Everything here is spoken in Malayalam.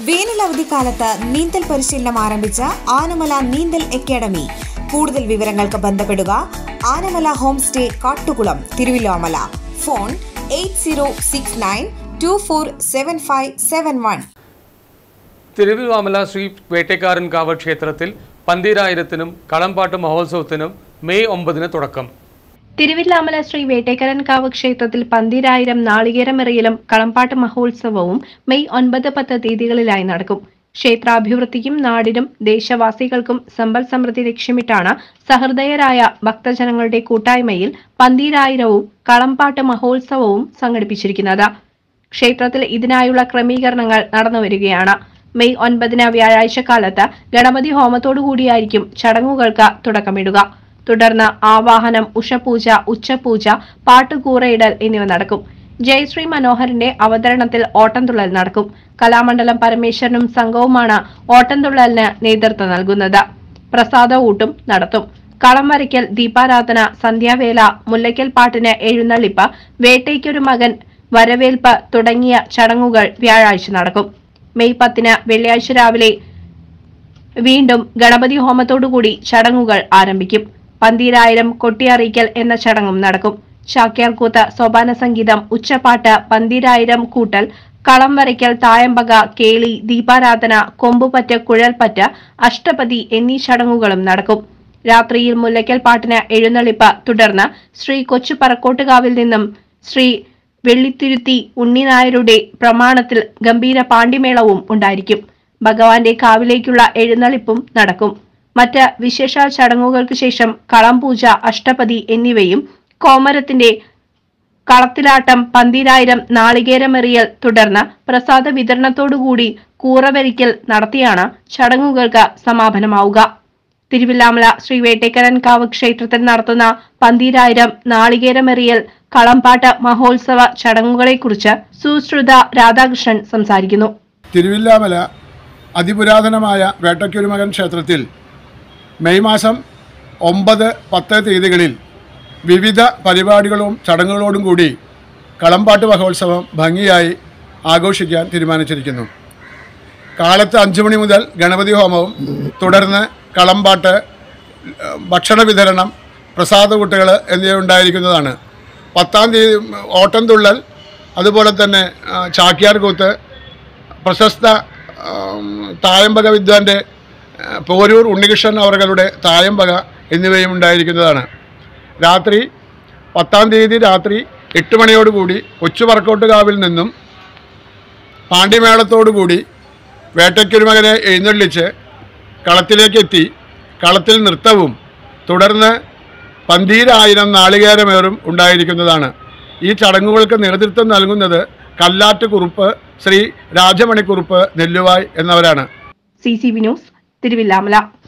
വേനൽ അവധിക്കാലത്ത് നീന്തൽ പരിശീലനം ആരംഭിച്ച ആനമല നീന്തൽ അക്കാദമി കൂടുതൽ വിവരങ്ങൾക്ക് ബന്ധപ്പെടുക Anamala home stay Kattukulam Thiruvillamala phone eight zero six nine two four seven five seven one Thiruvithamala Sri Vettakkarankavu ക്ഷേത്രത്തിൽ പന്തീരായിരത്തിനും കളംപാട്ട് മഹോത്സവത്തിനും മെയ് ഒമ്പതിന് തുടക്കം തിരുവില്ലാമല ശ്രീ വേട്ടേക്കരൻകാവ് ക്ഷേത്രത്തിൽ പന്തിരായിരം നാളികേരമെറിയലും കളമ്പാട്ട് മഹോത്സവവും മെയ് ഒൻപത് പത്ത് തീയതികളിലായി നടക്കും ക്ഷേത്രാഭിവൃദ്ധിക്കും നാടിനും ദേശവാസികൾക്കും സമ്പൽ സമൃദ്ധി ലക്ഷ്യമിട്ടാണ് സഹൃദയരായ ഭക്തജനങ്ങളുടെ കൂട്ടായ്മയിൽ പന്തീരായിരവും കളമ്പാട്ട് മഹോത്സവവും സംഘടിപ്പിച്ചിരിക്കുന്നത് ക്ഷേത്രത്തിൽ ഇതിനായുള്ള ക്രമീകരണങ്ങൾ നടന്നുവരികയാണ് മെയ് ഒൻപതിന് വ്യാഴാഴ്ച കാലത്ത് ഗണപതി ഹോമത്തോടുകൂടിയായിരിക്കും ചടങ്ങുകൾക്ക് തുടക്കമിടുക തുടർന്ന് ആവാഹനം ഉഷപൂജ ഉച്ചപൂജ പാട്ടുകൂറയിടൽ എന്നിവ നടക്കും ജയശ്രീ മനോഹറിന്റെ അവതരണത്തിൽ ഓട്ടംതുള്ളൽ നടക്കും കലാമണ്ഡലം പരമേശ്വരനും സംഘവുമാണ് ഓട്ടംതുള്ളലിന് നേതൃത്വം നൽകുന്നത് പ്രസാദ ഊട്ടും നടത്തും കളം വരയ്ക്കൽ ദീപാരാധന സന്ധ്യാവേല മുല്ലയ്ക്കൽ പാട്ടിന് എഴുന്നള്ളിപ്പ് വേട്ടയ്ക്കൊരു മകൻ വരവേൽപ്പ് തുടങ്ങിയ ചടങ്ങുകൾ വ്യാഴാഴ്ച നടക്കും മെയ് പത്തിന് വെള്ളിയാഴ്ച രാവിലെ വീണ്ടും ഗണപതി ഹോമത്തോടുകൂടി ചടങ്ങുകൾ ആരംഭിക്കും പന്തീരായിരം കൊട്ടിയറിയിക്കൽ എന്ന ചടങ്ങും നടക്കും ചാക്യാർകൂത്ത് സോപാന സംഗീതം ഉച്ചപ്പാട്ട് പന്തീരായിരം കൂട്ടൽ കളം വരയ്ക്കൽ തായമ്പക കേളി ദീപാരാധന കൊമ്പുപറ്റ് കുഴൽപ്പറ്റ് അഷ്ടപതി എന്നീ ചടങ്ങുകളും നടക്കും രാത്രിയിൽ മുല്ലയ്ക്കൽ പാട്ടിന് എഴുന്നള്ളിപ്പ് തുടർന്ന് ശ്രീ കൊച്ചു പറക്കോട്ടുകാവിൽ നിന്നും ശ്രീ വെള്ളിത്തിരുത്തി ഉണ്ണിനായരുടെ പ്രമാണത്തിൽ ഗംഭീര പാണ്ടിമേളവും ഉണ്ടായിരിക്കും ഭഗവാന്റെ കാവിലേക്കുള്ള എഴുന്നള്ളിപ്പും നടക്കും മറ്റ് വിശേഷ ചടങ്ങുകൾക്ക് ശേഷം കളംപൂജ അഷ്ടപതി എന്നിവയും കോമരത്തിന്റെ കളത്തിലാട്ടം പന്തിരായിരം നാളികേരമെറിയൽ തുടർന്ന് പ്രസാദ വിതരണത്തോടുകൂടി കൂറവരിക്കൽ നടത്തിയാണ് ചടങ്ങുകൾക്ക് സമാപനമാവുക തിരുവില്ലാമല ശ്രീ വേട്ടേക്കരൻകാവ് ക്ഷേത്രത്തിൽ നടത്തുന്ന പന്തീരായിരം നാളികേരമെറിയൽ കളംപാട്ട് മഹോത്സവ ചടങ്ങുകളെക്കുറിച്ച് സുശ്രുത രാധാകൃഷ്ണൻ സംസാരിക്കുന്നു തിരുവില്ലാമല അതിപുരാതനമായ വേട്ടയ്ക്കൊരുമകൻ ക്ഷേത്രത്തിൽ മെയ് മാസം ഒമ്പത് പത്ത് തീയതികളിൽ വിവിധ പരിപാടികളും ചടങ്ങുകളോടും കൂടി കളമ്പാട്ട് മഹോത്സവം ഭംഗിയായി ആഘോഷിക്കാൻ തീരുമാനിച്ചിരിക്കുന്നു കാലത്ത് അഞ്ചു മണി മുതൽ ഗണപതി ഹോമവും തുടർന്ന് കളമ്പാട്ട് ഏഹ്, ഭക്ഷണ വിതരണം പ്രസാദകൂട്ടുകൾ എന്നിവ ഉണ്ടായിരിക്കുന്നതാണ് പത്താം തീയതി ഓട്ടംതുള്ളൽ അതുപോലെ തന്നെ ആ, ചാക്യാർ കൂത്ത് പ്രശസ്ത ആം, തായമ്പക വിദ്വാൻ്റെ ആ, പോരൂർ ഉണ്ണികൃഷ്ണൻ അവர்களுടെ തായമ്പക എന്നിവയും ഉണ്ടായിരിക്കുന്നതാണ് രാത്രി പത്താം തീയതി രാത്രി എട്ട് മണിയോടുകൂടി കൊച്ചു പറക്കോട്ടുകാവിൽ നിന്നും പാണ്ഡിമേളത്തോടുകൂടി വേട്ടയ്ക്കൊരുമകനെ എഴുന്നള്ളിച്ച് കളത്തിലേക്ക് എത്തി കളത്തിൽ നൃത്തവും തുടർന്ന് പന്തീരായിരം നാളികേരമേറും ഉണ്ടായിരിക്കുന്നതാണ് ഈ ചടങ്ങുകൾക്ക് നേതൃത്വം നൽകുന്നത് കല്ലാറ്റ് കുറുപ്പ് ശ്രീ രാജമണിക്കുറുപ്പ് നെല്ലുവായ് എന്നവരാണ് C C V news Thiruvilwamala